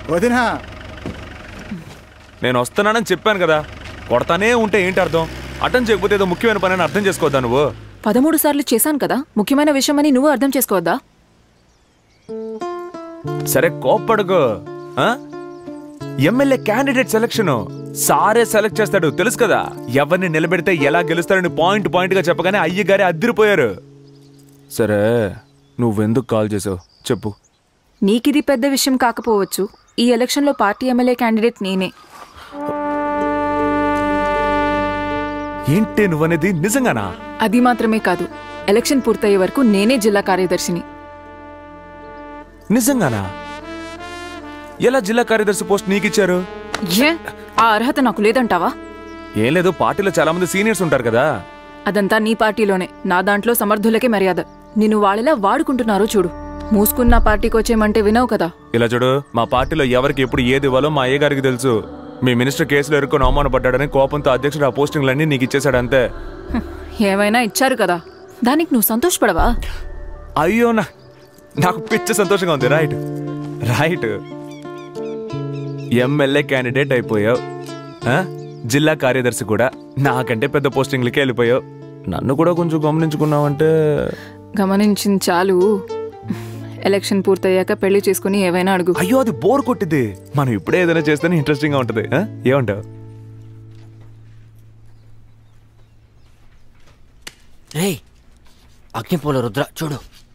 వదినా నేను వస్తున్నానని చెప్పాను కదా కొడతానే ఉంటే ఏంటి అర్థం అటెండ్ చేయకపోతే ఏదో ముఖ్యమైన పని అని అర్థం చేసుకోవద్దా నువ్వు పదమూడు సార్లు చేశాను కదా ముఖ్యమైన విషయమని నువ్వు అర్థం చేసుకోవద్దా సరే కోప్పడుకో ఆ? ఎమ్మెల్యే క్యాండిడేట్ సెలక్షన్ సారే సెలెక్ట్ చేస్తాడు తెలుసు కదా ఎవరిని నిలబెడితే ఎలా గెలుస్తారని పాయింట్ పాయింట్ గా చెప్పగానే అయ్యగారే అద్దరిపోయారు సరే నువ్వెందుకు కాల్ చేసావు చెప్పు నీకిది పెద్ద విషయం కాకపోవచ్చు ఈ ఎలక్షన్లో పార్టీ ఎమ్మెల్యే క్యాండిడేట్ నేనే ఏంటి నువ్వనేది నిజంగానా అది మాత్రమే కాదు ఎలక్షన్ పూర్తయ్యే వరకు నేనే జిల్లా కార్యదర్శిని నిజంగానా ఎలా జిల్లా కార్యదర్శి పోస్ట్ నీకిచ్చారు ఏ ఆ అర్హత నాకు లేదంటావా ఏం లేదు పార్టీలో చాలా మంది సీనియర్స్ ఉంటారు కదా అదంతా నీ పార్టీలోనే నా దాంట్లో సమర్థులకే మర్యాద నిన్ను వాళ్ళెలా వాడుకుంటున్నారో చూడు మూసుకున్న పార్టీకి వచ్చేయమంటే వినవు కదా ఇలా చూడు మా పార్టీలో ఎవరికి ఎప్పుడు ఏది ఇవ్వాలో మా అయ్య గారికి తెలుసు మీ మినిస్టర్ కేసులో ఎరుకొని అవమానపడ్డాడని కోపంతో అధ్యక్షుడు ఆ పోస్టింగ్లన్నీ నీకు ఇచ్చేశాడు అంతే హ్మ్, ఏమైనా ఇచ్చారు కదా దానికి నువ్వు సంతోషపడవా అయ్యో నా నాకు పిచ్చ సంతోషంగా ఉంది రైట్ రైట్ ఎమ్మెల్యే క్యాండిడేట్ అయిపోయావు ఆ? జిల్లా కార్యదర్శి కూడా నాకంటే పెద్ద పోస్టింగ్లకి వెళ్ళిపోయావు నన్ను కూడా కొంచెం గమనించుకున్నావంటే గమనించింది చాలు ఎలక్షన్ పూర్తయ్యాక పెళ్లి చేసుకుని ఏవైనా అడుగు అయ్యో అది బోర్ కొట్టింది మనం ఇప్పుడే ఏదైనా చేస్తేనే ఇంట్రెస్టింగ్ గా ఉంటది ఆ? ఏమంటావు రేయ్ అగ్నిపూల రుద్ర చూడు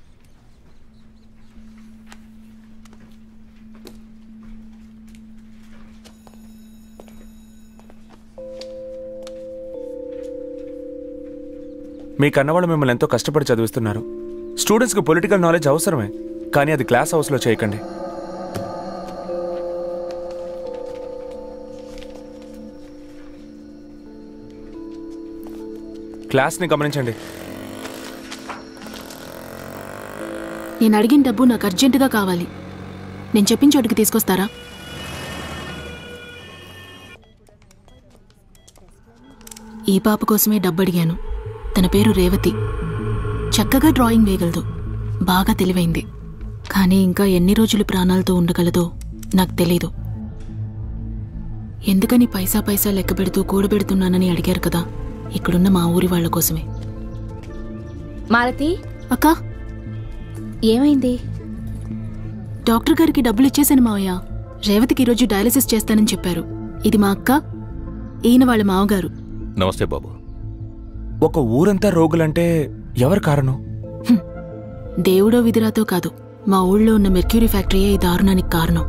మీ కన్నవాళ్ళు మిమ్మల్ని ఎంతో కష్టపడి చదివిస్తున్నారు స్టూడెంట్స్కి పొలిటికల్ నాలెడ్జ్ అవసరమే కానీ అది క్లాస్ హౌస్లో చేయకండి క్లాస్ని గమనించండి నేను అడిగిన డబ్బు నాకు అర్జెంటుగా కావాలి నేను చెప్పిన చోటుకి తీసుకొస్తారా ఈ పాప కోసమే డబ్బు అడిగాను తన పేరు రేవతి చక్కగా డ్రాయింగ్ వేయగలదు బాగా తెలివైంది కానీ ఇంకా ఎన్ని రోజులు ప్రాణాలతో ఉండగలదో నాకు తెలీదు ఎందుకని పైసా పైసా లెక్క పెడుతూ కూడబెడుతున్నానని అడిగారు కదా ఇక్కడున్న మా ఊరి వాళ్ళ కోసమే మాలతి అక్కా ఏమైంది డాక్టర్ గారికి డబ్బులు ఇచ్చేశాను మావయ్య రేవతికి ఈరోజు డయాలసిస్ చేస్తానని చెప్పారు ఇది మా అక్క ఈయన వాళ్ళ మావగారు నమస్తే బాబు ఒక ఊరంతా రోగులంటే ఎవరు కారణం దేవుడో విధిరాతో కాదు మా ఊళ్ళో ఉన్న మెర్క్యూరీ ఫ్యాక్టరీయే ఈ దారుణానికి కారణం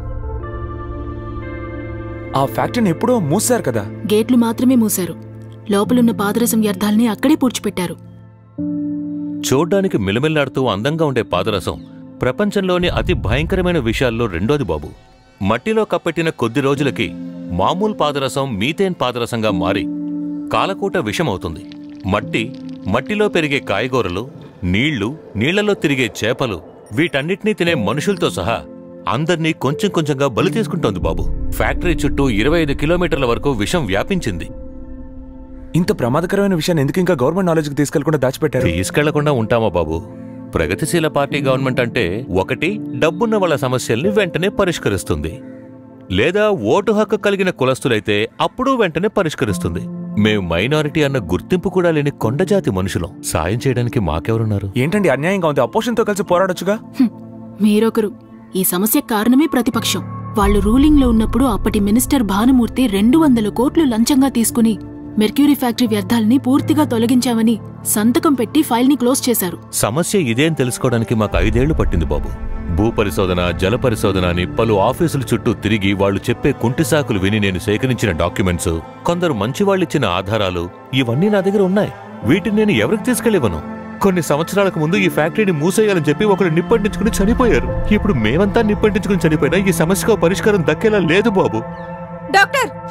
ఆ ఫ్యాక్టరీని ఎప్పుడో మూసారు కదా గేట్లు మాత్రమే మూశారు లోపలున్న పాదరసం వ్యర్థాల్ని అక్కడే పూడ్చిపెట్టారు చూడ్డానికి మిలమిల్లాడుతూ అందంగా ఉండే పాదరసం ప్రపంచంలోని అతి భయంకరమైన విషయాల్లో రెండోది బాబు మట్టిలో కప్పెట్టిన కొద్ది రోజులకి మామూలు పాదరసం మీథేన్ పాదరసంగా మారి కాలకూట విషమవుతుంది మట్టి మట్టిలో పెరిగే కాయగూరలు నీళ్లు నీళ్లలో తిరిగే చేపలు వీటన్నిటినీ తినే మనుషులతో సహా అందర్నీ కొంచెం కొంచెంగా బలి తీసుకుంటోంది బాబు ఫ్యాక్టరీ చుట్టూ ఇరవై ఐదు కిలోమీటర్ల వరకు విషం వ్యాపించింది ఇంత ప్రమాదకరమైన విషయాన్ని ఎందుకు ఇంకా గవర్నమెంట్ నాలెడ్జ్కి తీసుకెళ్లకుండా దాచిపెట్టారు తీసుకెళ్లకుండా ఉంటామా బాబు ప్రగతిశీల పార్టీ గవర్నమెంట్ అంటే ఒకటి డబ్బున్న వాళ్ళ సమస్యల్ని వెంటనే పరిష్కరిస్తుంది లేదా ఓటు హక్కు కలిగిన కులస్తులైతే అప్పుడు వెంటనే పరిష్కరిస్తుంది మేం మైనారిటీ అన్న గుర్తింపు కూడా లేని కొండజాతి మనుషులం సాయం చేయడానికి మాకెవరున్నారు ఏంటండి అన్యాయంగా ఉంది అపోజిషన్తో కలిసి పోరాడొచ్చుగా హ్మ్, మీరొకరు ఈ సమస్య కారణమే ప్రతిపక్షం వాళ్ళు రూలింగ్లో ఉన్నప్పుడు అప్పటి మినిస్టర్ భానుమూర్తి రెండు వందల కోట్లు లంచంగా తీసుకుని మెర్క్యూరీ ఫ్యాక్టరీ వ్యర్థాలని పూర్తిగా తొలగించామని సంతకం పెట్టి ఫైల్ని క్లోజ్ చేశారు సమస్య ఇదేం తెలుసుకోవడానికి మాకు ఐదేళ్లు పట్టింది బాబు భూ పరిశోధన జల పరిశోధన అని పలు ఆఫీసుల చుట్టూ తిరిగి వాళ్ళు చెప్పే కుంటిసాకులు విని నేను సేకరించిన డాక్యుమెంట్స్ కొందరు మంచివాళ్ళిచ్చిన ఆధారాలు ఇవన్నీ నా దగ్గర ఉన్నాయి వీటిని నేను ఎవరికి తీసుకెళ్ళివను కొన్ని సంవత్సరాలకు ముందు ఈ ఫ్యాక్టరీని మూసేయాలని చెప్పి ఒకరు నిప్పంటించుకుని చనిపోయారు ఇప్పుడు మేమంతా నిప్పంటించుకుని చనిపోయినా ఈ సమస్యకు పరిష్కారం దక్కేలా లేదు బాబు డాక్టర్